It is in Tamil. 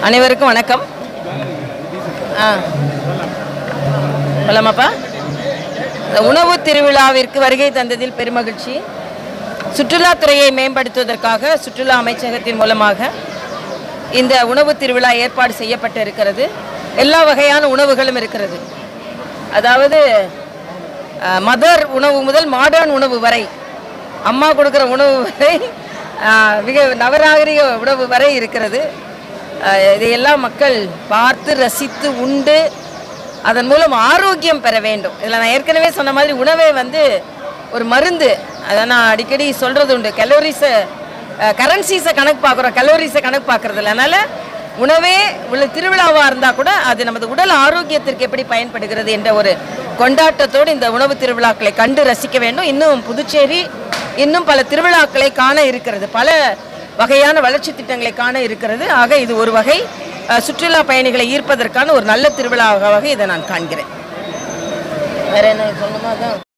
அனைவருக்கும் வணக்கம் ஆ சொல்லமாப்பா இந்த உணவு திருவிழாவிற்கு வருகை தந்ததில் பெருமகிழ்ச்சி சுற்றுலாத்துறையை மேம்படுத்துவதற்காக சுற்றுலா அமைச்சகத்தின் மூலமாக இந்த உணவு திருவிழா ஏற்பாடு செய்யப்பட்டு இருக்கிறது எல்லா வகையான உணவுகளும் இருக்கிறது அதாவது மதர் உணவு முதல் மாடர்ன் உணவு வரை அம்மா கொடுக்குற உணவு வரை அஹ், மிக நவநாகரிக உணவு வரை இருக்கிறது அஹ், இதையெல்லாம் மக்கள் பார்த்து ரசித்து உண்டு அதன் மூலம் ஆரோக்கியம் பெற வேண்டும் இதில் நான் ஏற்கனவே சொன்ன மாதிரி உணவே வந்து ஒரு மருந்து அதை நான் அடிக்கடி சொல்கிறது உண்டு கலோரிஸை கரன்சிஸை கணக்கு பார்க்குறோம் கலோரிஸை கணக்கு பார்க்குறது இல்லை அதனால் உணவே உள்ள திருவிழாவாக இருந்தால் கூட அது நமது உடல் ஆரோக்கியத்திற்கு எப்படி பயன்படுகிறது என்ற ஒரு கொண்டாட்டத்தோடு இந்த உணவு திருவிழாக்களை கண்டு ரசிக்க வேண்டும் இன்னும் புதுச்சேரி இன்னும் பல திருவிழாக்களை காண இருக்கிறது பல வகையான வளர்ச்சி திட்டங்களை காண இருக்கிறது ஆக இது ஒரு வகை அஹ், சுற்றுலா பயணிகளை ஈர்ப்பதற்கான ஒரு நல்ல திருவிழாவாக இதை நான் காண்கிறேன் வேற என்ன சொல்லணுமா அதான்